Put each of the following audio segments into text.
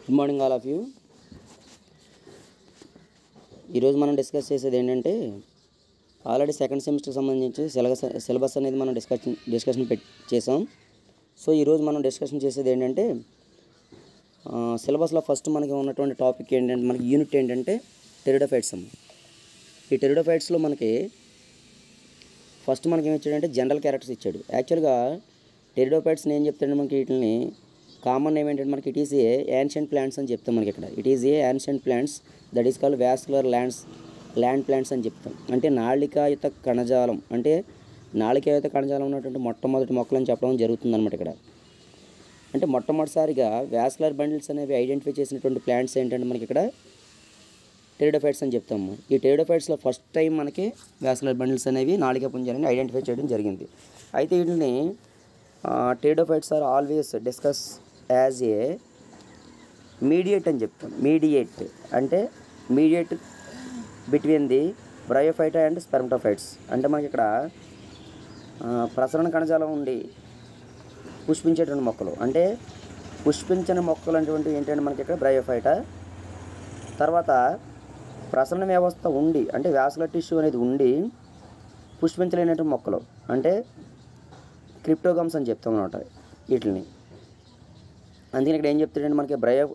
good morning all of you ఈరోజు మనం discuss చేసేది ఏంటంటే ఆల్రెడీ సెకండ్ సెమిస్టర్కి సంబంధించి సిలబస్ సిలబస్ అనేది మనం డిస్కషన్ డిస్కషన్ పెట్ చేసాం సో ఈరోజు మనం డిస్కషన్ చేసేది ఏంటంటే సిలబస్లో ఫస్ట్ మనకి ఉన్నటువంటి టాపిక్ ఏంటంటే మనకి యూనిట్ ఏంటంటే టెరిడోఫైట్స్ అమ్మ ఈ టెరిడోఫైట్స్లో మనకి ఫస్ట్ మనకి ఏమి ఇచ్చాడంటే జనరల్ క్యారెక్టర్స్ ఇచ్చాడు యాక్చువల్గా టెరిడోఫైట్స్ని ఏం చెప్తాడంటే మనకి వీటిని కామన్ నేమ్ ఏంటంటే మనకి it is a ancient plants అని చెప్తాం మనకి ఇక్కడ it is a ancient plants that is called vascular lands land plants అని చెప్తాం అంటే నాళికాయుత కణజాలం అంటే నాళికాయుత కణజాలం ఉన్నటువంటి మొట్టమొదటి మొక్కలు అని చెప్పడం జరుగుతుంది అనమాట ఇక్కడ అంటే మొట్టమొదటిసారిగా వ్యాస్కులర్ బండిల్స్ అనేవి ఐడెంటిఫై చేసినటువంటి ప్లాంట్స్ ఏంటంటే మనకి ఇక్కడ టెరిడోఫైట్స్ అని చెప్తాము ఈ టెరిడోఫైట్స్లో ఫస్ట్ టైం మనకి వ్యాస్కులర్ బండిల్స్ అనేవి నాళిక పుంజాలని ఐడెంటిఫై చేయడం జరిగింది అయితే వీటిని pteridophytes are always discuss as a mediate అని చెప్తాం మీడియేట్ అంటే mediate between the bryophyta and spermatophytes అంటే మనకి ఇక్కడ ఆ, ప్రసరణ కణజాలం ఉండి పుష్పించేటువంటి మొక్కలు అంటే పుష్పించని మొక్కలు అటువంటి ఏంటంటే మనకి ఇక్కడ బ్రయోఫైటా తర్వాత ప్రసరణ వ్యవస్థ ఉండి అంటే వ్యాసుల టిష్యూ అనేది ఉండి పుష్పించలేనటువంటి మొక్కలు అంటే క్రిప్టోగమ్స్ అని చెప్తాం అనమాట వీటిని అందుకని ఇక్కడ ఏం చెప్తాడంటే మనకి బ్రయో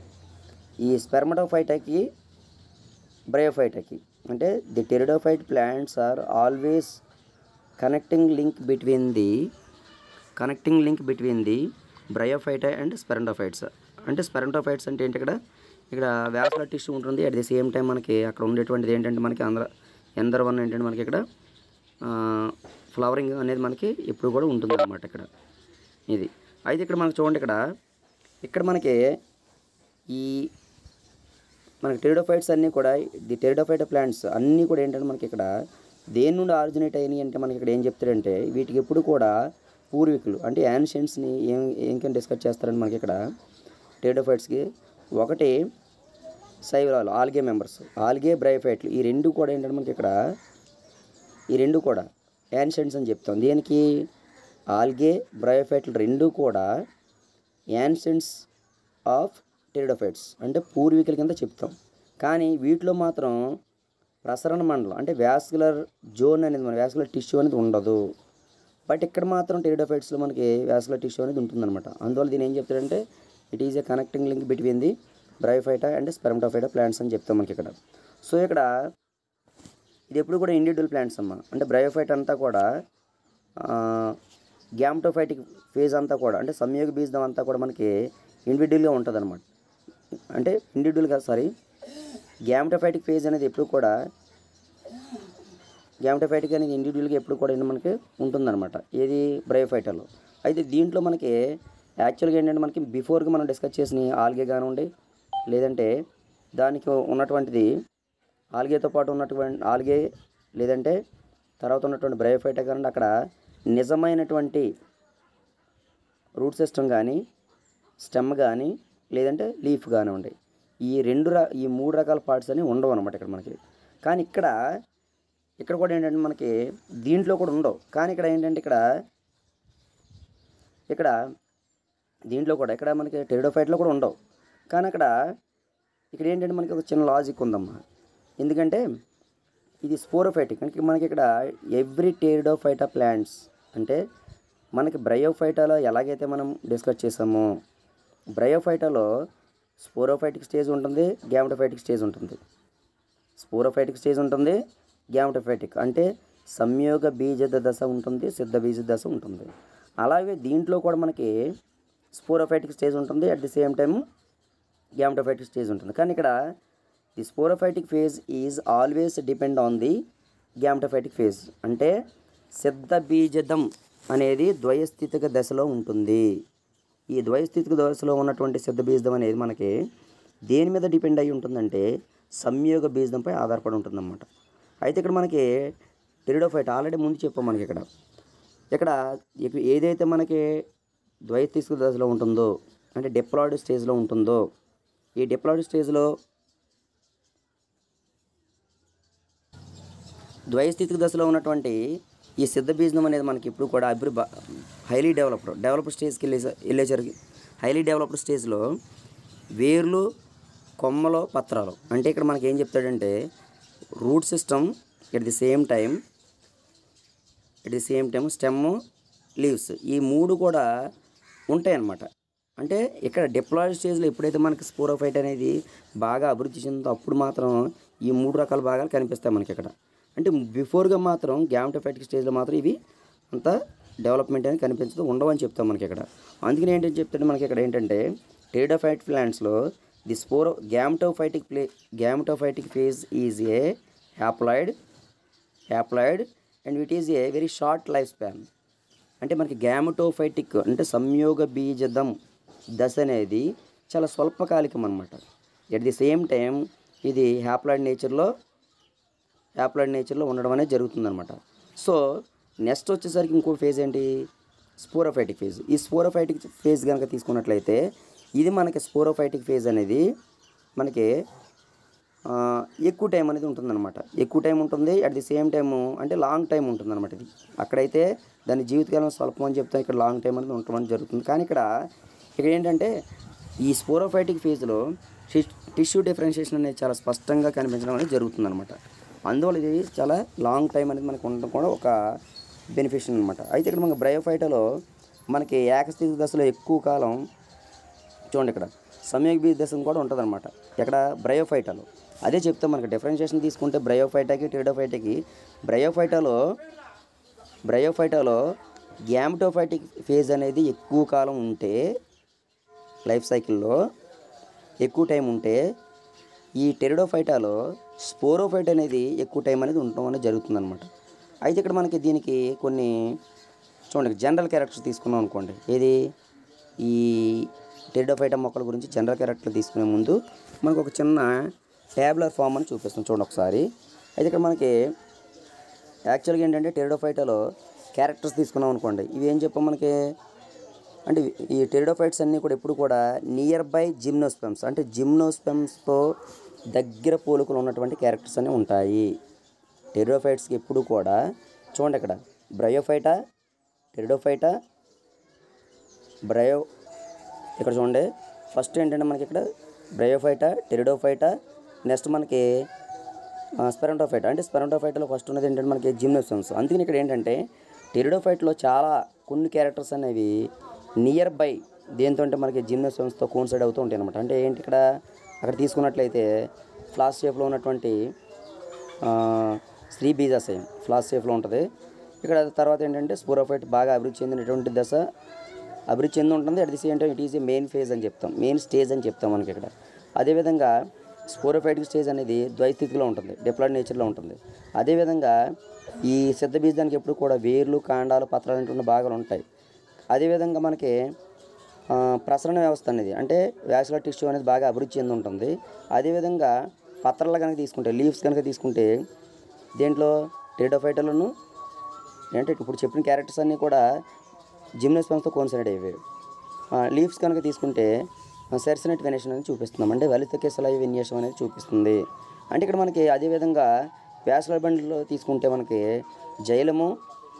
ఈ స్పెర్మటోఫైటాకి బ్రయోఫైటాకి అంటే the pteridophyte plants are always connecting link between the connecting link between the bryophyta and spermatophytes అంటే స్పెరంటోఫైట్స్ అంటే ఏంటి ఇక్కడ ఇక్కడ వ్యాసులర్ టిష్యూ ఉంటుంది అట్ ది సేమ్ టైం మనకి అక్కడ ఉండేటువంటిది ఏంటంటే మనకి అందర ఎందర్ వన్ ఏంటంటే మనకి ఇక్కడ ఫ్లవరింగ్ అనేది మనకి ఎప్పుడు కూడా ఉంటుంది అనమాట ఇక్కడ ఇది అయితే ఇక్కడ మనకి చూడండి ఇక్కడ ఇక్కడ మనకి ఈ మనకి టెరిడోఫైట్స్ అన్నీ కూడా ది టెరిడోఫైట్ ప్లాంట్స్ అన్నీ కూడా ఏంటంటే మనకి ఇక్కడ దేని నుండి ఆరిజినేట్ అయినాయి అంటే మనకి ఇక్కడ ఏం చెప్తారంటే వీటికి ఎప్పుడు కూడా పూర్వీకులు అంటే యాన్షియన్స్ని ఏం ఏం కింద డిస్కస్ చేస్తారంటే మనకి ఇక్కడ టెరిడోఫైట్స్కి ఒకటి శైవరాలు ఆల్గే మెంబర్స్ ఆల్గే బ్రైఫైట్లు ఈ రెండు కూడా ఏంటంటే మనకి ఇక్కడ ఈ రెండు కూడా యాన్షియన్స్ అని చెప్తాం దేనికి ఆల్గే బ్రయోఫైట్లు రెండు కూడా యాన్షియన్స్ ఆఫ్ టెరిడోఫైట్స్ అంటే పూర్వీకుల కింద చెప్తాం కానీ వీటిలో మాత్రం ప్రసరణ మండలం అంటే వ్యాస్కులర్ జోన్ అనేది మన వ్యాస్కులర్ టిష్యూ అనేది ఉండదు బట్ ఇక్కడ మాత్రం టెరిడోఫైట్స్లో మనకి వ్యాస్కులర్ టిష్యూ అనేది ఉంటుందన్నమాట అందువల్ల దీని ఏం చెప్తారంటే it is a connecting link between the bryophyta and spermatophyta plants అని చెప్తాం మనకి ఇక్కడ సో ఇక్కడ ఇది ఎప్పుడు కూడా ఇండివిజువల్ ప్లాంట్స్ అమ్మ అంటే బ్రయోఫైట్ అంతా కూడా గ్యామ్టోఫైటిక్ ఫేజ్ అంతా కూడా అంటే సంయోగ బీజం అంతా కూడా మనకి ఇండివిజువల్గా ఉంటుంది అనమాట అంటే ఇండివిజువల్గా సారీ గ్యామ్టోఫైటిక్ ఫేజ్ అనేది ఎప్పుడు కూడా గ్యామ్టోఫైటిక్ అనేది ఇండివిజువల్గా ఎప్పుడు కూడా ఏంటి మనకి ఉంటుందన్నమాట ఏది బ్రయోఫైటర్లో అయితే దీంట్లో మనకి యాక్చువల్గా ఏంటంటే మనకి బిఫోర్గా మనం డిస్కస్ చేసిన ఆల్గే కానివ్వండి లేదంటే దానికి ఉన్నటువంటిది ఆల్గేతో పాటు ఉన్నటువంటి ఆల్గే లేదంటే తర్వాత ఉన్నటువంటి బ్రయోఫైటా కానివ్వండి అక్కడ నిజమైనటువంటి రూట్ సిస్టమ్ కానీ స్టెమ్ కానీ లేదంటే లీఫ్ కానివ్వండి ఈ రెండు ర ఈ మూడు రకాల పార్ట్స్ అనేవి ఉండవు అనమాట ఇక్కడ మనకి కానీ ఇక్కడ ఇక్కడ కూడా ఏంటంటే మనకి దీంట్లో కూడా ఉండవు కానీ ఇక్కడ ఏంటంటే ఇక్కడ ఇక్కడ దీంట్లో కూడా ఇక్కడ మనకి టెరిడోఫైట్లో కూడా ఉండవు కానీ అక్కడ ఇక్కడ ఏంటంటే మనకి ఒక చిన్న లాజిక్ ఉందమ్మా ఎందుకంటే ఇది స్పోరోఫైటిక్ అంటే మనకి ఇక్కడ ఎవ్రీ టెరిడోఫైటా ప్లాంట్స్ అంటే మనకి బ్రయోఫైటాలో ఎలాగైతే మనం డిస్కస్ చేసామో బ్రయోఫైటాలో స్పోరోఫైటిక్ స్టేజ్ ఉంటుంది గ్యామటోఫైటిక్ స్టేజ్ ఉంటుంది స్పోరోఫైటిక్ స్టేజ్ ఉంటుంది గ్యామటోఫైటిక్ అంటే సంయోగ బీజ దశ ఉంటుంది సిద్ధ బీజ దశ ఉంటుంది అలాగే దీంట్లో కూడా మనకి స్పోరోఫైటిక్ స్టేజ్ ఉంటుంది at the same time gametophytic stage ఉంటుంది కానీ ఇక్కడ the sporophytic phase is always depend on the gametophytic phase అంటే సిద్ధ బీజదం అనేది ద్వయస్థితిక దశలో ఉంటుంది ఈ ద్వయస్థితిక దశలో ఉన్నటువంటి సిద్ధ బీజదం అనేది మనకి దేని మీద డిపెండ్ అయి ఉంటుందంటే సంయోగ బీజదంపై ఆధారపడి ఉంటుందన్నమాట అయితే ఇక్కడ మనకి టెరిడోఫైట్ ఆల్రెడీ ముందు చెప్పాం మనకి ఇక్కడ ఇక్కడ ఇక- ఏదైతే మనకి ద్వైతీస్క దశలో ఉంటుందో అంటే డిప్లాయిడ్ స్టేజ్లో ఉంటుందో ఈ డిప్లాయిడ్ స్టేజ్లో ద్వైస్థితిక దశలో ఉన్నటువంటి ఈ సిద్ధ బీజం అనేది మనకి ఇప్పుడు కూడా అభివృ హైలీ డెవలప్డ్ డెవలప్డ్ స్టేజ్కి వెళ్ళే వెళ్ళేసరికి హైలీ డెవలప్డ్ స్టేజ్లో వేర్లు కొమ్మలు పత్రాలు అంటే ఇక్కడ మనకి ఏం చెప్తాడంటే root system at the same time at the same time stem leaves ఈ మూడు కూడా ఉంటాయి అన్నమాట అంటే ఇక్కడ డిప్లాయిడ్ స్టేజ్లో ఎప్పుడైతే మనకి స్పోరోఫైట్ అనేది బాగా అభివృద్ధి చెందుతుందో అప్పుడు మాత్రం ఈ మూడు రకాల భాగాలు కనిపిస్తాయి మనకి ఇక్కడ అంటే బిఫోర్గా మాత్రం గ్యామటోఫైటిక్ స్టేజ్లో మాత్రం ఇవి అంత డెవలప్మెంట్ అనేది కనిపించదు ఉండవని చెప్తాం మనకి ఇక్కడ అందుకని ఏంటంటే చెప్తాడు మనకి ఇక్కడ ఏంటంటే టేడోఫైట్ ప్లాంట్స్లో the sporo gametophytic play gametophytic phase is a haploid haploid and it is a very short life span అంటే మనకి గ్యామటోఫైటిక్ అంటే సంయోగ బీజదం దశ అనేది చాలా స్వల్పకాలికం అనమాట ఎట్ ది సేమ్ టైం ఇది హ్యాప్లాయిడ్ నేచర్లో హ్యాప్లాయిడ్ నేచర్లో ఉండడం అనేది జరుగుతుందన్నమాట సో నెక్స్ట్ వచ్చేసరికి ఇంకో ఫేజ్ ఏంటి స్పోరోఫైటిక్ ఫేజ్ ఈ స్పోరోఫైటిక్ ఫేజ్ కనుక తీసుకున్నట్లయితే ఇది మనకి స్పోరోఫైటిక్ ఫేజ్ అనేది మనకి ఆ, ఎక్కువ టైం అనేది ఉంటుందన్నమాట ఎక్కువ టైం ఉంటుంది అట్ ది సేమ్ టైం అంటే లాంగ్ టైం ఉంటుందన్నమాట ఇది అక్కడైతే దాని జీవితకాలం స్వల్పం అని చెప్తాం ఇక్కడ లాంగ్ టైం అనేది ఉండటం అనేది జరుగుతుంది కానీ ఇక్కడ ఇక్కడ ఏంటంటే ఈ స్పోరోఫైటిక్ ఫేజ్లో టిష్యూ డిఫరెన్షియేషన్ అనేది చాలా స్పష్టంగా కనిపించడం అనేది జరుగుతుందన్నమాట అందువల్ల ఇది చాలా లాంగ్ టైం అనేది మనకు ఉండడం కూడా ఒక బెనిఫిషన్ అనమాట అయితే ఇక్కడ మనకి బ్రయోఫైటలో మనకి ఏకస్థితి దశలో ఎక్కువ కాలం చూడండి ఇక్కడ సంయోగ బీజ దశం కూడా ఉంటుంది అనమాట ఇక్కడ బ్రయోఫైటాలో అదే చెప్తాం మనకి డిఫరెన్షియేషన్ తీసుకుంటే బ్రయోఫైటాకి టెరిడోఫైటాకి బ్రయోఫైటాలో బ్రయోఫైటాలో గ్యామటోఫైటిక్ ఫేజ్ అనేది ఎక్కువ కాలం ఉంటే లైఫ్ సైకిల్లో ఎక్కువ టైం ఉంటే ఈ టెరిడోఫైటాలో స్పోరోఫైట్ అనేది ఎక్కువ టైం అనేది ఉండటం అనేది జరుగుతుందన్నమాట అయితే ఇక్కడ మనకి దీనికి కొన్ని చూడండి జనరల్ క్యారెక్టర్స్ తీసుకున్నాం అనుకోండి ఏది ఈ టెరిడోఫైటా మొక్కల గురించి జనరల్ క్యారెక్టర్ తీసుకునే ముందు మనకు ఒక చిన్న ట్యాబ్లర్ ఫామ్ అని చూపిస్తాం చూడండి ఒకసారి అయితే ఇక్కడ మనకి యాక్చువల్గా ఏంటంటే టెరిడోఫైటాలో క్యారెక్టర్స్ తీసుకున్నాం అనుకోండి ఇవి ఏం చెప్పాం మనకి అంటే ఈ టెరిడోఫైట్స్ అన్నీ కూడా ఎప్పుడు కూడా నియర్ బై జిమ్నోస్పెమ్స్ అంటే జిమ్నోస్పెమ్స్తో దగ్గర పోలికలు ఉన్నటువంటి క్యారెక్టర్స్ అన్నీ ఉంటాయి టెరిడోఫైట్స్కి ఎప్పుడు కూడా చూడండి ఇక్కడ బ్రయోఫైటా టెరిడోఫైటా బ్రయో ఇక్కడ చూడండి ఫస్ట్ ఏంటంటే మనకి ఇక్కడ బ్రయోఫైటా టెరిడోఫైటా నెక్స్ట్ మనకి స్పెరంటోఫైటా అంటే స్పెరంటోఫైటాలో ఫస్ట్ ఉన్నది ఏంటంటే మనకి జిమ్నోస్పెమ్స్ అందుకని ఇక్కడ ఏంటంటే టెరిడోఫైట్లో చాలా కొన్ని క్యారెక్టర్స్ అనేవి నియర్ బై దేంతో అంటే మనకి జిమ్నోస్పెమ్స్తో కోన్సైడ్ అవుతూ ఉంటాయి అనమాట అంటే ఏంటి ఇక్కడ అక్కడ తీసుకున్నట్లయితే ఫ్లాస్ షేప్లో ఉన్నటువంటి ఆ, స్త్రీ బీజాశయం ఫ్లాస్ షేప్లో ఉంటుంది ఇక్కడ తర్వాత ఏంటంటే స్పోరోఫైట్ బాగా అభివృద్ధి చెందినటువంటి దశ అభివృద్ధి చెంది ఉంటుంది at the same time it is a main phase అని చెప్తాం మెయిన్ స్టేజ్ అని చెప్తాం మనకి ఇక్కడ అదేవిధంగా స్పోరోఫైటిక్ స్టేజ్ అనేది ద్వైస్థితిలో ఉంటుంది డిప్లాయిడ్ నేచర్లో ఉంటుంది అదేవిధంగా ఈ సిద్ధ బీజానికి ఎప్పుడు కూడా వేర్లు కాండాలు పత్రాలు అనేటువంటి భాగాలు ఉంటాయి అదేవిధంగా మనకి ఆ, ప్రసరణ వ్యవస్థ అనేది అంటే వ్యాసుల టిష్యూ అనేది బాగా అభివృద్ధి చెంది ఉంటుంది అదేవిధంగా పత్రాలు కనుక తీసుకుంటే లీవ్స్ కనుక తీసుకుంటే దేంట్లో టెరిడోఫైటలను అంటే ఇప్పుడు చెప్పిన క్యారెక్టర్స్ అన్నీ కూడా జిమ్నోస్పమ్స్తో కోన్సైడ్ అయ్యేవి లీవ్స్ కనుక తీసుకుంటే సెర్సనెట్ వెనేషన్ అనేది చూపిస్తున్నాం అంటే లలిత కేసల విన్యాసం అనేది చూపిస్తుంది అంటే ఇక్కడ మనకి అదేవిధంగా వ్యాసుల బండిలో తీసుకుంటే మనకి జైలము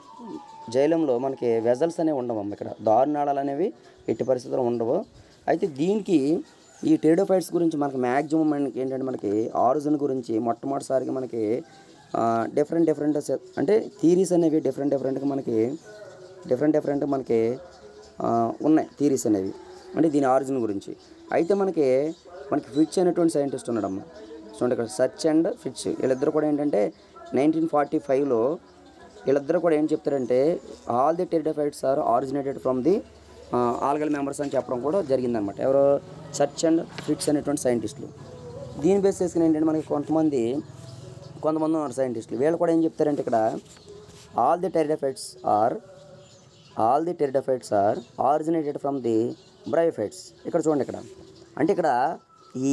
జైలంలో మనకి వెజల్స్ అనేవి ఉండవు అమ్మ ఇక్కడ దారుణాళాలు అనేవి ఎట్టి పరిస్థితుల్లో ఉండవు అయితే దీనికి ఈ టేడోఫైట్స్ గురించి మనకి మ్యాక్సిమం మనకి ఏంటంటే మనకి ఆరిజిన్ గురించి మొట్టమొదటిసారిగా మనకి డిఫరెంట్ డిఫరెంట్ అంటే థీరీస్ అనేవి డిఫరెంట్ డిఫరెంట్గా మనకి డిఫరెంట్ డిఫరెంట్ మనకి ఆ, ఉన్నాయి థీరీస్ అనేవి అంటే దీని ఆరిజిన్ గురించి అయితే మనకి మనకి ఫిచ్ అనేటువంటి సైంటిస్ట్ ఉన్నాడమ్మ చూడండి ఇక్కడ సర్చ్ అండ్ ఫిచ్ వీళ్ళిద్దరు కూడా ఏంటంటే నైన్టీన్ ఫార్టీ ఫైవ్లో వీళ్ళిద్దరు కూడా ఏం చెప్తారంటే all the pteridophytes are originated from the algal members అని చెప్పడం కూడా జరిగిందనమాట ఎవరో సర్చ్ అండ్ ఫిట్స్ అనేటువంటి సైంటిస్టులు దీని బేస్ చేసుకుని ఏంటంటే మనకి కొంతమంది కొంతమంది ఉన్నారు సైంటిస్టులు వీళ్ళు కూడా ఏం చెప్తారంటే ఇక్కడ all the pteridophytes are all the pteridophytes are originated from the bryophytes ఇక్కడ చూడండి ఇక్కడ అంటే ఇక్కడ ఈ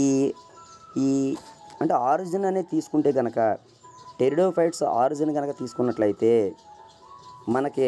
ఈ అంటే ఆరిజిన్ అనేది తీసుకుంటే కనుక టెరిడోఫైట్స్ ఆరిజిన్ కనుక తీసుకున్నట్లయితే మనకి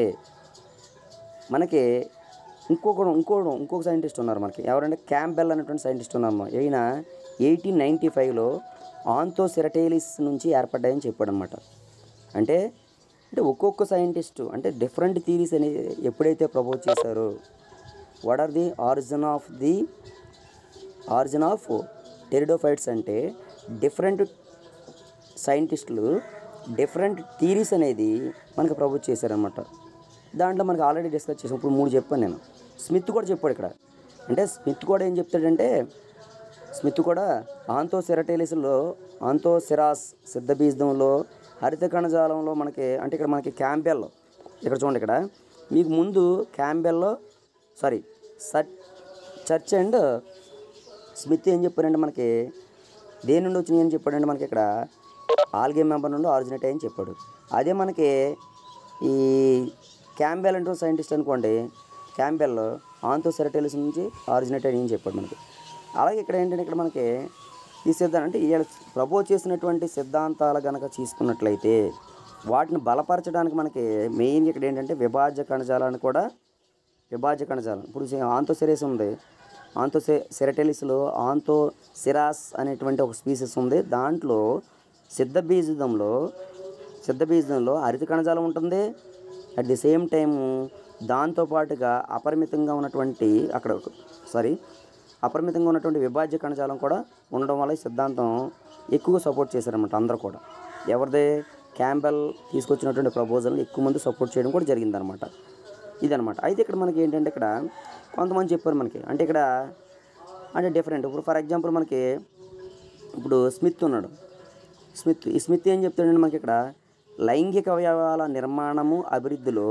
మనకి ఇంకొక ఇంకోడు ఇంకొక సైంటిస్ట్ ఉన్నారు మనకి ఎవరంటే క్యాంబెల్ అనేటువంటి సైంటిస్ట్ ఉన్నారు ఈయన ఎయిటీన్ నైంటీ ఫైవ్లో ఆంతోసెరటేలిస్ నుంచి ఏర్పడ్డాయని చెప్పాడు అనమాట అంటే అంటే ఒక్కొక్క సైంటిస్టు అంటే డిఫరెంట్ థీరీస్ అనేది ఎప్పుడైతే ప్రపోజ్ చేశారో what are the origin of the origin of pteridophytes అంటే డిఫరెంట్ సైంటిస్టులు డిఫరెంట్ థీరీస్ అనేది మనకు ప్రపోజ్ చేశారనమాట దాంట్లో మనకు ఆల్రెడీ డిస్కస్ చేసాం ఇప్పుడు మూడు చెప్పాను నేను స్మిత్ కూడా చెప్పాడు ఇక్కడ అంటే స్మిత్ కూడా ఏం చెప్తాడంటే స్మిత్ కూడా ఆంతో సెరటేలిస్లో ఆంతో సిరాస్ సిద్ధబీజంలో హరిత కణజాలంలో మనకి అంటే ఇక్కడ మనకి క్యాంబెల్లో ఇక్కడ చూడండి ఇక్కడ మీకు ముందు క్యాంబెల్లో sorry sir Church and Smith ఏం చెప్పారంటే మనకి దేని నుండి వచ్చినాయి అని చెప్పాడంటే మనకి ఇక్కడ ఆల్గే మెంబర్ నుండి ఆరిజినేట్ అయ్యని చెప్పాడు అదే మనకి ఈ క్యాంబెల్ అంటూ సైంటిస్ట్ అనుకోండి క్యాంబెల్ ఆంతో సెరటెలిస్ నుంచి ఆరిజినేట్ అయ్యి అని చెప్పాడు మనకి అలాగే ఇక్కడ ఏంటంటే ఇక్కడ మనకి ఈ సిద్ధాంతం అంటే వీళ్ళు ప్రపోజ్ చేసినటువంటి సిద్ధాంతాలు కనుక తీసుకున్నట్లయితే వాటిని బలపరచడానికి మనకి మెయిన్ ఇక్కడ ఏంటంటే విభాజ్య కణజాలాన్ని కూడా విభాజ్య కణజాలం ఇప్పుడు ఆంతో సిరేస్ ఉంది ఆంతో సె సెరటెలిస్లో ఆంతో సిరాస్ అనేటువంటి ఒక స్పీసెస్ ఉంది దాంట్లో సిద్ధబీజంలో సిద్ధబీజంలో హరిత కణజాలం ఉంటుంది అట్ ది సేమ్ టైము దాంతోపాటుగా అపరిమితంగా ఉన్నటువంటి అక్కడ సారీ అపరిమితంగా ఉన్నటువంటి విభాజ్య కణజాలం కూడా ఉండడం వల్ల ఈ సిద్ధాంతం ఎక్కువగా సపోర్ట్ చేశారన్నమాట అందరూ కూడా ఎవరిదే క్యాంబెల్ తీసుకొచ్చినటువంటి ప్రపోజల్ని ఎక్కువ మంది సపోర్ట్ చేయడం కూడా జరిగిందనమాట ఇదనమాట అయితే ఇక్కడ మనకి ఏంటంటే ఇక్కడ కొంతమంది చెప్పారు మనకి అంటే ఇక్కడ అంటే డిఫరెంట్ ఇప్పుడు ఫర్ ఎగ్జాంపుల్ మనకి ఇప్పుడు స్మిత్ ఉన్నాడు స్మిత్ ఈ స్మిత్ ఏం చెప్తాడంటే మనకి ఇక్కడ లైంగిక అవయవాల నిర్మాణము అభివృద్ధిలో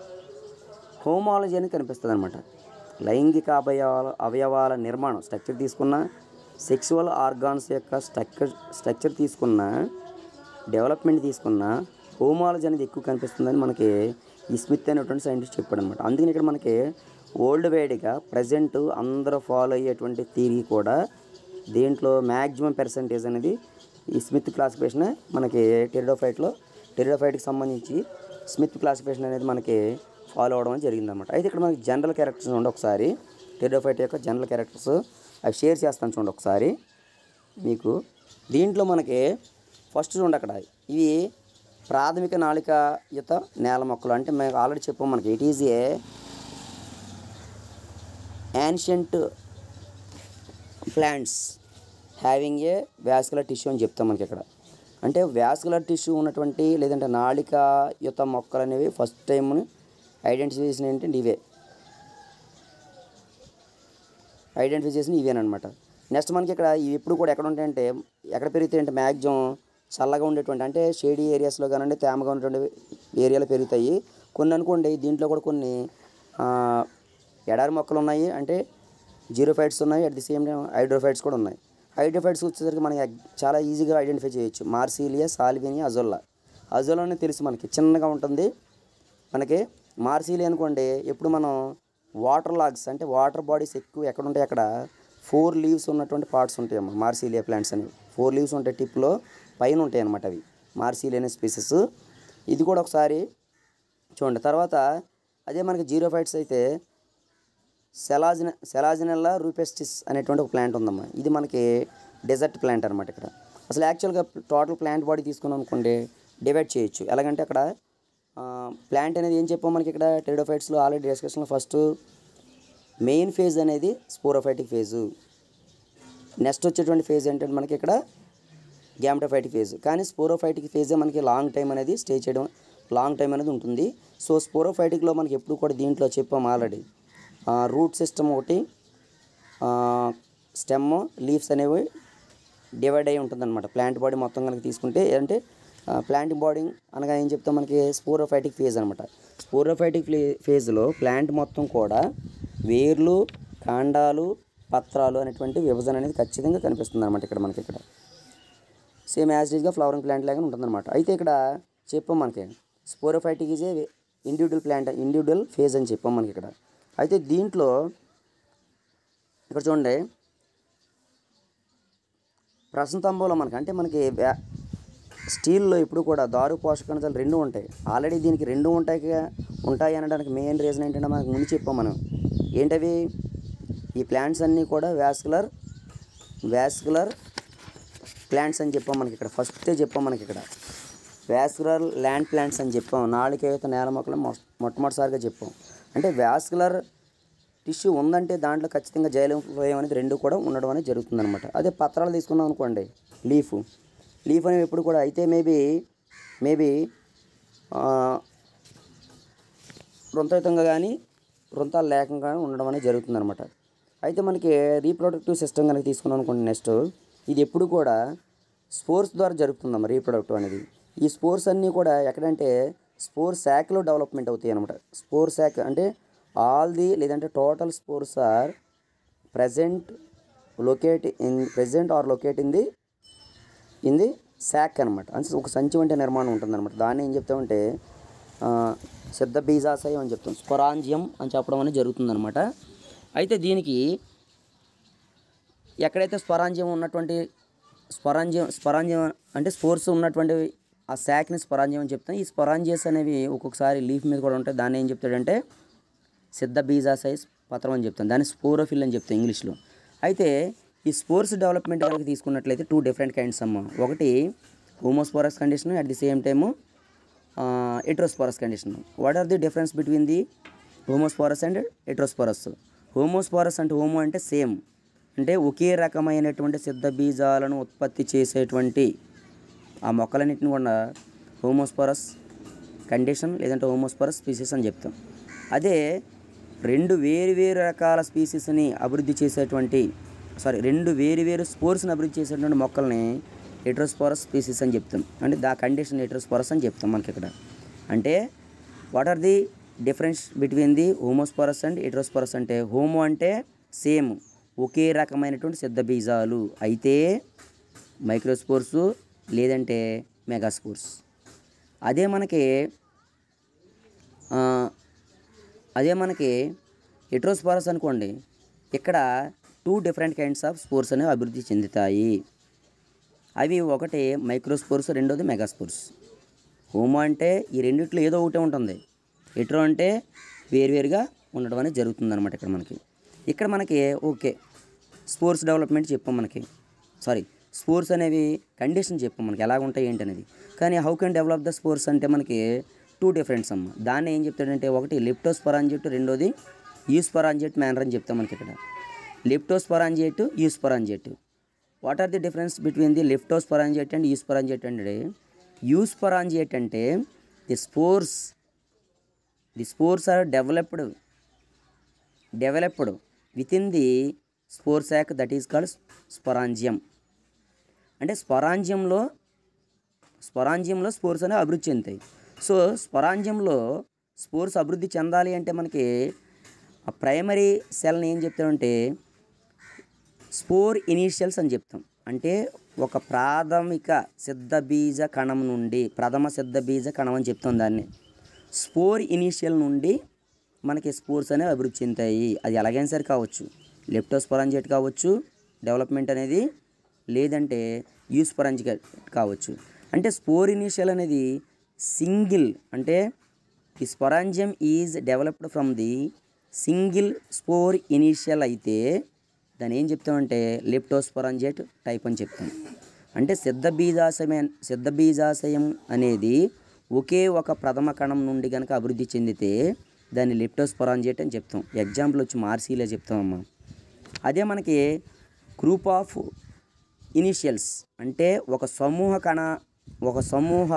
హోమాలజీ అని కనిపిస్తుంది అనమాట లైంగిక అవయవాల అవయవాల నిర్మాణం స్ట్రక్చర్ తీసుకున్న సెక్సువల్ ఆర్గాన్స్ యొక్క స్ట్రక్చర్ స్ట్రక్చర్ తీసుకున్న డెవలప్మెంట్ తీసుకున్న హోమాలజీ అనేది ఎక్కువ కనిపిస్తుందని మనకి ఈ స్మిత్ అనేటువంటి సైంటిస్ట్ చెప్పాడు అనమాట అందుకని ఇక్కడ మనకి ఓల్డ్ వైడ్గా ప్రజెంట్ అందరూ ఫాలో అయ్యేటువంటి థీరీ కూడా దీంట్లో మ్యాక్సిమం పర్సంటేజ్ అనేది ఈ స్మిత్ క్లాసిఫికేషన్ మనకి టెరిడోఫైట్లో టెరిడోఫైట్కి సంబంధించి స్మిత్ క్లాసిఫికేషన్ అనేది మనకి ఫాలో అవడం జరిగిందనమాట అయితే ఇక్కడ మనకి జనరల్ క్యారెక్టర్స్ ఉండి ఒకసారి టెరిడోఫైట్ యొక్క జనరల్ క్యారెక్టర్స్ అవి షేర్ చేస్తాను చూడండి ఒకసారి మీకు దీంట్లో మనకి ఫస్ట్ చూడండి అక్కడ ఇవి ప్రాథమిక నాళికాయుత నేల మొక్కలు అంటే మేము ఆల్రెడీ చెప్పాం మనకి it is a ancient plants having a vascular tissue అని చెప్తాం మనకి ఇక్కడ అంటే వ్యాస్కులర్ టిష్యూ ఉన్నటువంటి లేదంటే నాళికాయుత మొక్కలు అనేవి ఫస్ట్ టైం ఐడెంటిఫై చేసిన ఏంటంటే ఇవే ఐడెంటిఫై చేసిన ఇవేనమాట నెక్స్ట్ మనకి ఇక్కడ ఇవి ఎప్పుడు కూడా ఎక్కడ ఉంటాయంటే ఎక్కడ పెరుగుతాయి అంటే మ్యాక్సిమం చల్లగా ఉండేటువంటి అంటే షేడీ ఏరియాస్లో కానివ్వండి తేమగా ఉన్నటువంటి ఏరియాలో పెరుగుతాయి కొన్ని అనుకోండి దీంట్లో కూడా కొన్ని ఆ, ఎడారి మొక్కలు ఉన్నాయి అంటే జీరోఫైట్స్ ఉన్నాయి at the same time hydrophytes కూడా ఉన్నాయి హైడ్రోఫైట్స్ వచ్చేసరికి మనకి ఎగ్- చాలా ఈజీగా ఐడెంటిఫై చేయొచ్చు మార్సీలియా సాల్వినియా అజోల్లా అజోలా అనేది తెలుసు మనకి చిన్నగా ఉంటుంది మనకి మార్సీలి అనుకోండి ఎప్పుడు మనం వాటర్ లాగ్స్ అంటే వాటర్ బాడీస్ ఎక్కువ ఎక్కడ ఉంటాయి అక్కడ ఫోర్ లీవ్స్ ఉన్నటువంటి పార్ట్స్ ఉంటాయి అమ్మ మార్సీలియా ప్లాంట్స్ అనేవి ఫోర్ లీవ్స్ ఉంటాయి టిప్లో పైన ఉంటాయి అన్నమాట అవి మార్సీలి అనే స్పీసెస్ ఇది కూడా ఒకసారి చూడండి తర్వాత అదే మనకి జీరో ఫైట్స్ అయితే సెలాజిన సెలాజినెల్లా రూపెస్టిస్ అనేటువంటి ఒక ప్లాంట్ ఉందమ్మా ఇది మనకి డెజర్ట్ ప్లాంట్ అనమాట ఇక్కడ అసలు యాక్చువల్గా టోటల్ ప్లాంట్ బాడీ తీసుకున్నాం అనుకోండి డివైడ్ చేయొచ్చు ఎలాగంటే అక్కడ ప్లాంట్ అనేది ఏం చెప్పాం మనకి ఇక్కడ టెరిడోఫైట్స్లో ఆల్రెడీ డిస్కషన్లో ఫస్ట్ మెయిన్ ఫేజ్ అనేది స్పోరోఫైటిక్ ఫేజు నెక్స్ట్ వచ్చేటువంటి ఫేజ్ ఏంటంటే మనకి ఇక్కడ గ్యామటోఫైటిక్ ఫేజ్ కానీ స్పోరోఫైటిక్ ఫేజే మనకి లాంగ్ టైం అనేది స్టే చేయడం లాంగ్ టైం అనేది ఉంటుంది సో స్పోరోఫైటిక్లో మనకి ఎప్పుడు కూడా దీంట్లో చెప్పాం ఆల్రెడీ రూట్ సిస్టమ్ ఒకటి స్టెమ్ లీవ్స్ అనేవి డివైడ్ అయి ఉంటుందన్నమాట ప్లాంట్ బాడీ మొత్తం కనుక తీసుకుంటే అంటే ప్లాంట్ బాడీ అనగా ఏం చెప్తాం మనకి స్పోరోఫైటిక్ ఫేజ్ అనమాట స్పోరోఫైటిక్ ఫేజ్లో ప్లాంట్ మొత్తం కూడా వేర్లు కాండాలు పత్రాలు అనేటువంటి విభజన అనేది ఖచ్చితంగా కనిపిస్తుంది అనమాట ఇక్కడ మనకి ఇక్కడ సేమ్ యాజ్ గా ఫ్లవరింగ్ ప్లాంట్ లాగా ఉంటుందన్నమాట అయితే ఇక్కడ చెప్పాం మనకి sporophytic is a individual plant individual phase అని చెప్పాం మనకి ఇక్కడ అయితే దీంట్లో ఇక్కడ చూడండి ప్రసంతంబోలో మనకి అంటే మనకి వ్యా- స్టీల్లో ఇప్పుడు కూడా దారు పోషక కణజాలు రెండు ఉంటాయి ఆల్రెడీ దీనికి రెండు ఉంటాయి ఉంటాయి అనడానికి మెయిన్ రీజన్ ఏంటంటే మనకు ముందు చెప్పాం మనం ఏంటవి ఈ ప్లాంట్స్ అన్నీ కూడా వ్యాస్కులర్ వ్యాస్కులర్ ప్లాంట్స్ అని చెప్పాం మనకి ఇక్కడ ఫస్టే చెప్పాం మనకి ఇక్కడ వ్యాస్కులర్ ల్యాండ్ ప్లాంట్స్ అని చెప్పాం నాలుగైతే నేల మొక్కలు మొ- మొట్టమొదటిసారిగా చెప్పాం అంటే వ్యాస్కులర్ టిష్యూ ఉందంటే దాంట్లో ఖచ్చితంగా జైలం ఫ్లోయం అనేది రెండు కూడా ఉండడం అనేది జరుగుతుంది అనమాట అదే పత్రాలు తీసుకున్నాం అనుకోండి లీఫ్ లీఫ్ అనేవి ఎప్పుడు కూడా అయితే మేబీ మేబీ వృంతయుతంగా కానీ వృంతాలు లేకుండా ఉండడం అనేది జరుగుతుంది అనమాట అయితే మనకి రీప్రొడక్టివ్ సిస్టమ్ కనుక తీసుకున్నాం అనుకోండి నెక్స్ట్ ఇది ఎప్పుడు కూడా స్పోర్స్ ద్వారా జరుగుతుందమ్మా రీప్రొడక్టివ్ అనేది ఈ స్పోర్స్ అన్నీ కూడా ఎక్కడంటే స్పోర్ శాక్లో డెవలప్మెంట్ అవుతాయి అనమాట స్పోర్ శాక్ అంటే ఆల్ ది లేదంటే total spores are present locate in present are locate in the in the sac అనమాట అంటే ఒక సంచి వంటి నిర్మాణం ఉంటుందన్నమాట దాన్ని ఏం చెప్తామంటే ఆ, సిద్ధ బీజాశయం అని చెప్తాం స్పరాంజ్యం అని చెప్పడం అనేది జరుగుతుందన్నమాట అయితే దీనికి ఎక్కడైతే స్వరాంజ్యం ఉన్నటువంటి స్వరాంజ్యం స్వరాంజ్యం అంటే స్పోర్స్ ఉన్నటువంటి ఆ శాక్ని స్వరాంజ్యం అని చెప్తాం ఈ స్వరాంజియస్ అనేవి ఒక్కొక్కసారి లీఫ్ మీద కూడా ఉంటాయి దాన్ని ఏం చెప్తాడంటే సిద్ధ బీజాసైజ్ పత్రం అని చెప్తాం దాన్ని స్పోరోఫిల్ అని చెప్తాం ఇంగ్లీష్లో అయితే ఈ స్పోర్స్ డెవలప్మెంట్ కనుక తీసుకున్నట్లయితే టూ డిఫరెంట్ కైండ్స్ అమ్మ ఒకటి homosporous condition at the same time heterosporous condition what are the difference between the homosporous and heterosporous homosporous అంటే హోమో అంటే సేమ్ అంటే ఒకే రకమైనటువంటి సిద్ధ బీజాలను ఉత్పత్తి చేసేటువంటి ఆ మొక్కలన్నింటిని కూడా హోమోస్పోరస్ కండిషన్ లేదంటే హోమోస్పోరస్ స్పీసీస్ అని చెప్తాం అదే రెండు వేరు వేరు రకాల స్పీసీస్ని అభివృద్ధి చేసేటువంటి సారీ రెండు వేరు వేరు స్పోర్స్ని అభివృద్ధి చేసేటువంటి మొక్కల్ని ఎట్రోస్పోరస్ స్పీసీస్ అని చెప్తాం అంటే దా కండిషన్ ఎట్రోస్పోరస్ అని చెప్తాం మనకి ఇక్కడ అంటే what are the difference between the homosporous and heterosporous అంటే హోమో అంటే సేమ్ ఒకే రకమైనటువంటి సిద్ధ బీజాలు అయితే మైక్రోస్పోర్సు లేదంటే మెగాస్పోర్స్ అదే మనకి ఆ, అదే మనకి హెట్రోస్పారస్ అనుకోండి ఇక్కడ two different kinds of spores అనేవి అభివృద్ధి చెందుతాయి అవి ఒకటి మైక్రోస్పోర్స్ రెండోది మెగాస్పోర్స్ హోమో అంటే ఈ రెండిట్లో ఏదో ఒకటే ఉంటుంది హెట్రో అంటే వేరువేరుగా ఉండడం అనేది జరుగుతుంది అనమాట ఇక్కడ మనకి ఇక్కడ మనకి ఓకే స్పోర్ట్స్ డెవలప్మెంట్ చెప్పాం మనకి సారీ స్పోర్ట్స్ అనేవి కండిషన్ చెప్పాం మనకి ఎలా ఉంటాయి ఏంటి అనేది కానీ how can develop the spores అంటే మనకి టూ డిఫరెంట్స్ అమ్మ దాన్ని ఏం చెప్తాడంటే ఒకటి లిప్టోస్పరాంజెట్ రెండోది యూస్పరాంజెట్ మ్యానర్ అని చెప్తాం మనకి ఇక్కడ leptosporangiate eusporangiate what are the difference between the leptosporangiate and eusporangiate అంటే యూస్పరాంజెట్ అంటే the spores the spores are developed developed with in the spore sac that is called sporangium అంటే స్పరాంజియంలో స్పరాంజియంలో స్పోర్స్ అనేవి అభివృద్ధి చెందుతాయి సో స్పరాంజియంలో స్పోర్స్ అభివృద్ధి చెందాలి అంటే మనకి ఆ ప్రైమరీ సెల్ని ఏం చెప్తామంటే స్పోర్ ఇనీషియల్స్ అని చెప్తాం అంటే ఒక ప్రాథమిక సిద్ధ బీజ కణం నుండి ప్రథమ సిద్ధ బీజ కణం అని చెప్తాం దాన్ని స్పోర్ ఇనీషియల్ నుండి మనకి స్పోర్స్ అనేవి అభివృద్ధి చెందుతాయి అది ఎలాగైనా సరే కావచ్చు లెప్టోస్పరాంజెట్ కావచ్చు డెవలప్మెంట్ అనేది లేదంటే యూస్పరాంజికెట్ కావచ్చు అంటే స్పోర్ ఇనీషియల్ అనేది సింగిల్ అంటే ఈ sporangium is developed from the single spore initial అయితే దాన్ని ఏం చెప్తామంటే లెప్టోస్పరాంజెట్ టైప్ అని చెప్తాం అంటే సిద్ధ బీజాశయం సిద్ధ బీజాశయం అనేది ఒకే ఒక ప్రథమ కణం నుండి కనుక అభివృద్ధి చెందితే దాన్ని లెప్టోస్పరాంజెట్ అని చెప్తాం ఎగ్జాంపుల్ వచ్చి మార్సీలే చెప్తామమ్మా అదే మనకి గ్రూప్ ఆఫ్ ఇనిషియల్స్ అంటే ఒక సమూహ కణ ఒక సమూహ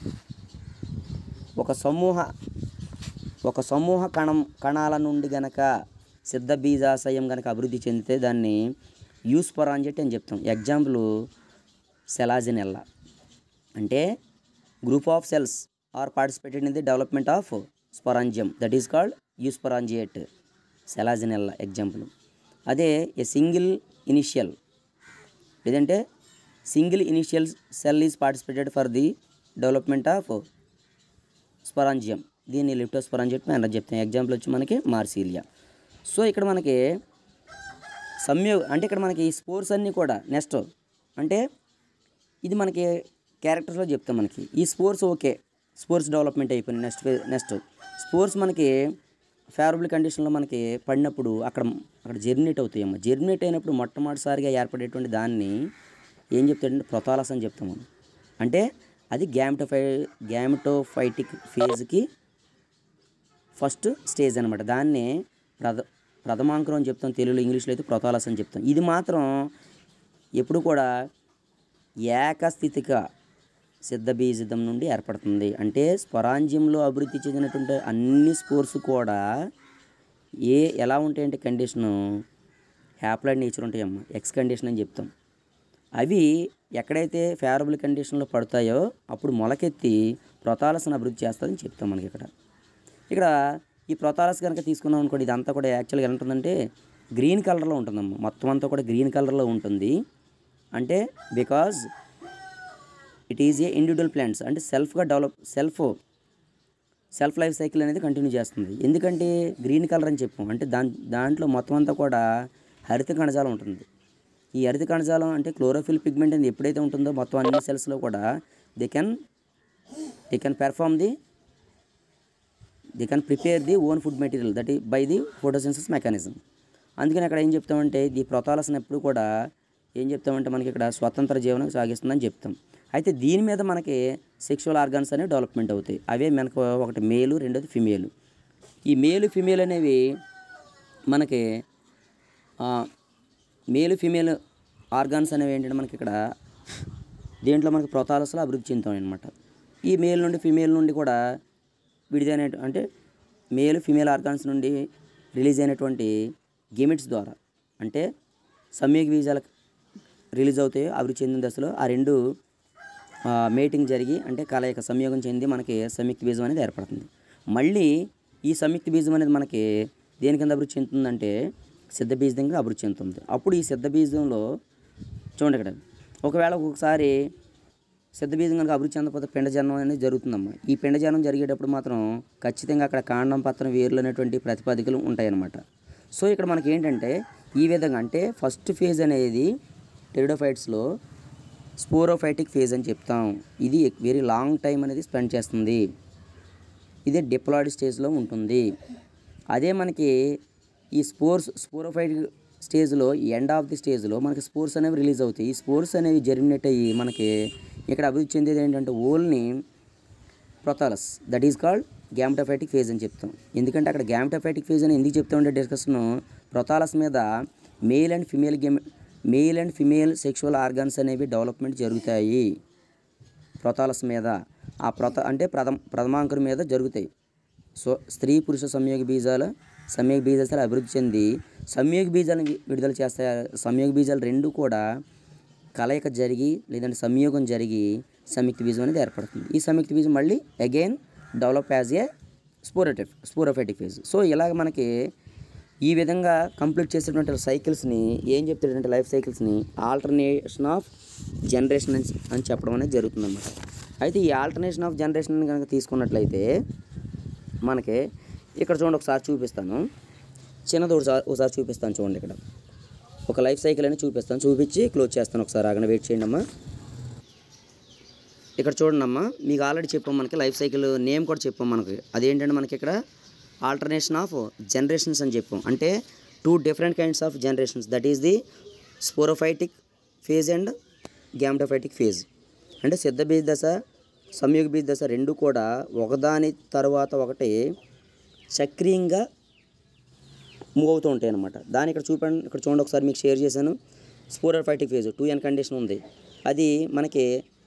ఒక సమూహ ఒక సమూహ కణం కణాల నుండి గనక సిద్ధ బీజాశయం గనక అభివృద్ధి చెందితే దాన్ని యూస్పరాంజెట్ అని చెప్తాం ఎగ్జాంపుల్ సెలాజినెల్లా అంటే group of cells are participated in the development of sporangium that is called eusporangiate Selaginella example అదే ఏ సింగిల్ ఇనిషియల్ లేదంటే single initial cell is participated for the development of sporangium దీన్ని leptosporangium అని చెప్తాం example వచ్చి మనకి మార్సీలియా so ఇక్కడ మనకి సంయోగ అంటే ఇక్కడ మనకి ఈ స్పోర్స్ అన్నీ కూడా నెక్స్ట్ అంటే ఇది మనకి క్యారెక్టర్స్లో చెప్తాం మనకి ఈ స్పోర్ట్స్ ఓకే స్పోర్ట్స్ డెవలప్మెంట్ అయిపోయింది నెక్స్ట్ నెక్స్ట్ స్పోర్ట్స్ మనకి ఫేవరబుల్ కండిషన్లో మనకి పడినప్పుడు అక్కడ అక్కడ జెర్మినేట్ అవుతాయమ్మ జెర్మినేట్ అయినప్పుడు మొట్టమొదటిసారిగా ఏర్పడేటువంటి దాన్ని ఏం చెప్తాడంటే ప్రొతాలస్ అని చెప్తాము అంటే అది గ్యామిటోఫై గ్యామిటోఫైటిక్ ఫేజ్కి ఫస్ట్ స్టేజ్ అనమాట దాన్ని ప్రథ ప్రథమాంకురం అని చెప్తాం తెలుగులో ఇంగ్లీష్లో అయితే ప్రొతాలస్ అని చెప్తాం ఇది మాత్రం ఎప్పుడు కూడా ఏకస్థితిక సిద్ధబీజం నుండి ఏర్పడుతుంది అంటే స్వరాంజ్యంలో అభివృద్ధి చెందినటువంటి అన్ని స్పోర్స్ కూడా ఏ ఎలా ఉంటాయంటే కండిషను హ్యాప్లాయిడ్ నేచర్ ఉంటాయమ్మా ఎక్స్ కండిషన్ అని చెప్తాం అవి ఎక్కడైతే ఫేవరబుల్ కండిషన్లో పడతాయో అప్పుడు మొలకెత్తి ప్రొతాలస్ని అభివృద్ధి చేస్తుందని చెప్తాం మనకి ఇక్కడ ఇక్కడ ఈ ప్రొతాలస్ కనుక తీసుకున్నాం అనుకోండి ఇదంతా కూడా యాక్చువల్గా ఎలా ఉంటుందంటే గ్రీన్ కలర్లో ఉంటుందమ్మా మొత్తం అంతా కూడా గ్రీన్ కలర్లో ఉంటుంది అంటే because it is a individual plants అంటే సెల్ఫ్గా develop self self life cycle అనేది కంటిన్యూ చేస్తుంది ఎందుకంటే గ్రీన్ కలర్ అని చెప్పాం అంటే దాని దాంట్లో మొత్తం అంతా కూడా హరిత కణజాలం ఉంటుంది ఈ హరిత కణజాలం అంటే క్లోరోఫిల్ పిగ్మెంట్ అనేది ఎప్పుడైతే ఉంటుందో మొత్తం అన్ని సెల్స్లో కూడా they can they can perform the they can prepare the own food material that ఈ బై ది ఫోటోసిన్సిస్ మెకానిజం అందుకని అక్కడ ఏం చెప్తామంటే ది ప్రొతాలస్ని ఎప్పుడు కూడా ఏం చెప్తామంటే మనకి ఇక్కడ స్వతంత్ర జీవనం సాగిస్తుందని చెప్తాం అయితే దీని మీద మనకి సెక్షువల్ ఆర్గాన్స్ అనేవి డెవలప్మెంట్ అవుతాయి అవే మనకు ఒకటి మేలు రెండోది ఫిమేల్ ఈ మేలు ఫిమేల్ అనేవి మనకి ఆ, మేలు ఫిమేల్ ఆర్గాన్స్ అనేవి ఏంటంటే మనకి ఇక్కడ దీంట్లో మనకి ప్రొతాలస్లో అభివృద్ధి చెందుతాం అనమాట ఈ మేల్ నుండి ఫిమేల్ నుండి కూడా విడిదైన అంటే మేల్ ఫిమేల్ ఆర్గాన్స్ నుండి రిలీజ్ అయినటువంటి గెమిట్స్ ద్వారా అంటే సంయోగ బీజాలు రిలీజ్ అవుతాయో అభివృద్ధి చెందిన దశలో ఆ రెండు మేటింగ్ జరిగి అంటే కలయిక సంయోగం చెంది మనకి సంయుక్త బీజం అనేది ఏర్పడుతుంది మళ్ళీ ఈ సంయుక్త బీజం అనేది మనకి దేని కింద అభివృద్ధి చెందుతుందంటే సిద్ధ బీజం కింద అభివృద్ధి చెందుతుంది అప్పుడు ఈ సిద్ధ బీజంలో చూడండి ఇక్కడ ఒకవేళ ఒక్కొక్కసారి సిద్ధ బీజం కనుక అభివృద్ధి చెందకపోతే పిండజనం అనేది జరుగుతుందమ్మా ఈ పిండజనం జరిగేటప్పుడు మాత్రం ఖచ్చితంగా అక్కడ కాండం పత్రం వేర్లు అనేటువంటి ప్రతిపాదికలు ఉంటాయన్నమాట సో ఇక్కడ మనకి ఏంటంటే ఈ విధంగా అంటే ఫస్ట్ ఫేజ్ అనేది టెరిడోఫైట్స్లో స్పోరోఫైటిక్ ఫేజ్ అని చెప్తాం ఇది వెరీ లాంగ్ టైం అనేది స్పెండ్ చేస్తుంది ఇదే డిప్లాయిడ్ స్టేజ్లో ఉంటుంది అదే మనకి ఈ స్పోర్స్ స్పోరోఫైటిక్ స్టేజ్లో ఎండ్ ఆఫ్ ది స్టేజ్లో మనకి స్పోర్స్ అనేవి రిలీజ్ అవుతాయి ఈ స్పోర్స్ అనేవి జర్మినేట్ అయ్యి మనకి ఇక్కడ అభివృద్ధి చెందేది ఏంటంటే ఓల్ని prothallus that is called gametophytic phase అని చెప్తాం ఎందుకంటే అక్కడ గ్యామటోఫైటిక్ ఫేజ్ అని ఎందుకు చెప్తా ఉంటే డిస్కషన్ ప్రొతాలస్ మీద male and female game male and female sexual organs అనేవి డెవలప్మెంట్ జరుగుతాయి ప్రొతాలస్ మీద ఆ ప్రొత అంటే ప్రథమ ప్రథమాంకురం మీద జరుగుతాయి సో స్త్రీ పురుష సంయోగ బీజాల సంయోగ బీజాలు అభివృద్ధి చెంది సంయోగ బీజాలను వి- విడుదల చేస్తాయి ఆ సంయోగ బీజాలు రెండు కూడా కలయిక జరిగి లేదంటే సంయోగం జరిగి సంయుక్త బీజం అనేది ఏర్పడుతుంది ఈ సంయుక్త బీజం మళ్ళీ again develop as a sporotic sporophytic phase so ఇలాగ మనకి ఈ విధంగా కంప్లీట్ చేసేటువంటి సైకిల్స్ని ఏం చెప్తాడంటే లైఫ్ సైకిల్స్ని ఆల్టర్నేషన్ ఆఫ్ జనరేషన్ అని అని చెప్పడం అనేది జరుగుతుందన్నమాట అయితే ఈ ఆల్టర్నేషన్ ఆఫ్ జనరేషన్ కనుక తీసుకున్నట్లయితే మనకి ఇక్కడ చూడండి ఒకసారి చూపిస్తాను చిన్నది ఒకసారి ఒకసారి చూపిస్తాను చూడండి ఇక్కడ ఒక లైఫ్ సైకిల్ అని చూపిస్తాను చూపించి క్లోజ్ చేస్తాను ఒకసారి ఆగన వెయిట్ చేయండి అమ్మా ఇక్కడ చూడండి అమ్మా మీకు ఆల్రెడీ చెప్పాం మనకి లైఫ్ సైకిల్ నేమ్ కూడా చెప్పాం మనకి అదేంటంటే మనకి ఇక్కడ ఆల్టర్నేషన్ ఆఫ్ జనరేషన్స్ అని చెప్పాం అంటే two different kinds of generations that is the sporophytic phase and gametophytic phase అంటే సిద్ధ బీజ దశ సంయోగ బీజ దశ రెండు కూడా ఒకదాని తర్వాత ఒకటి సక్రియంగా మూవ్ అవుతూ ఉంటాయి అనమాట దాని ఇక్కడ చూపండి ఇక్కడ చూడండి ఒకసారి మీకు షేర్ చేశాను sporophytic phase two n condition ఉంది అది మనకి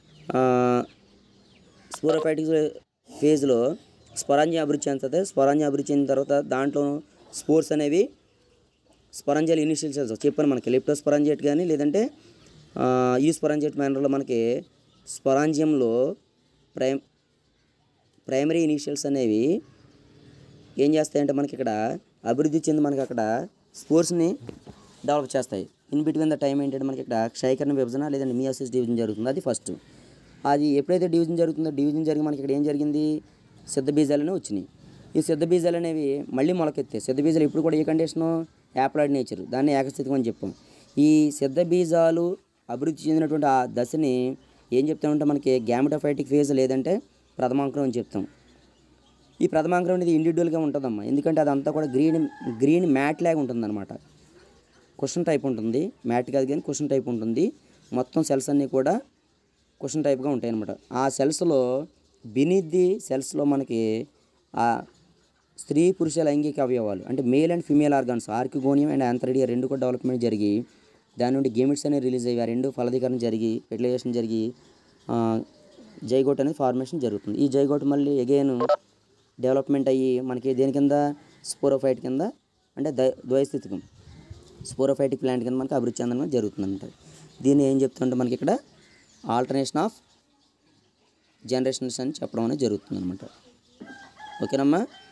స్పోరోఫైటిక్ ఫేజ్లో స్వరాంజి అభివృద్ధి చెందుతుంది స్వరాంజి అభివృద్ధి చెందిన తర్వాత దాంట్లో స్పోర్స్ అనేవి స్పరంజల్ ఇనిషియల్ సెల్స్ చెప్పాను మనకి లెప్టోస్పరంజేట్ కానీ లేదంటే ఈ స్పరంజేట్ మేనర్లో మనకి స్పరాంజియంలో ప్రైమ్ ప్రైమరీ ఇనిషియల్స్ అనేవి ఏం చేస్తాయంటే మనకి ఇక్కడ అభివృద్ధి చెంది మనకి అక్కడ స్పోర్ట్స్ని డెవలప్ చేస్తాయి ఇన్ బిట్వీన్ ద టైం ఏంటంటే మనకి ఇక్కడ క్షయకరణ విభజన లేదంటే మియాసిస్ డివిజన్ జరుగుతుంది అది ఫస్ట్ అది ఎప్పుడైతే డివిజన్ జరుగుతుందో డివిజన్ జరిగి మనకి ఇక్కడ ఏం జరిగింది సిద్ధ బీజాలు అనేవి వచ్చినాయి ఈ సిద్ధ బీజాలు అనేవి మళ్ళీ మొలకెత్తాయి సిద్ధ బీజాలు ఇప్పుడు కూడా ఏ కండిషను యాప్లాయిడ్ నేచర్ దాన్ని ఏకస్థితికం అని చెప్పాం ఈ సిద్ధ బీజాలు అభివృద్ధి చెందినటువంటి ఆ దశని ఏం చెప్తామంటే మనకి గ్యామటోఫైటిక్ ఫేజ్ లేదంటే ప్రథమాంకురం అని చెప్తాం ఈ ప్రథమాంకురం అనేది ఇండివిజువల్గా ఉంటుందమ్మా ఎందుకంటే అదంతా కూడా గ్రీన్ గ్రీన్ మ్యాట్ లాగా ఉంటుందన్నమాట క్వశ్చన్ టైప్ ఉంటుంది మ్యాట్ కాదు కానీ క్వశ్చన్ టైప్ ఉంటుంది మొత్తం సెల్స్ అన్నీ కూడా క్వశ్చన్ టైప్గా ఉంటాయి అనమాట ఆ సెల్స్లో బినీత్ ది సెల్స్లో మనకి ఆ స్త్రీ పురుష లైంగిక అవయవాలు అంటే male and female organs archegonium and antheridia రెండు కూడా డెవలప్మెంట్ జరిగి దాని నుండి గేమిట్స్ అనేవి రిలీజ్ అయ్యి ఆ రెండు ఫలదీకరణ జరిగి ఫెర్టిలైజేషన్ జరిగి ఆ, జైగోట్ అనేది ఫార్మేషన్ జరుగుతుంది ఈ జైగోట్ మళ్ళీ అగైన్ డెవలప్మెంట్ అయ్యి మనకి దేని కింద స్పోరోఫైట్ కింద అంటే ద్వై- ద్వైస్థితికం స్పోరోఫైటిక్ ప్లాంట్ కింద మనకి అభివృద్ధి చెందడం జరుగుతుంది అనమాట దీన్ని ఏం చెప్తుంటే మనకి ఇక్కడ ఆల్టర్నేషన్ ఆఫ్ జనరేషన్స్ అని చెప్పడం అనేది జరుగుతుంది అనమాట ఓకేనమ్మా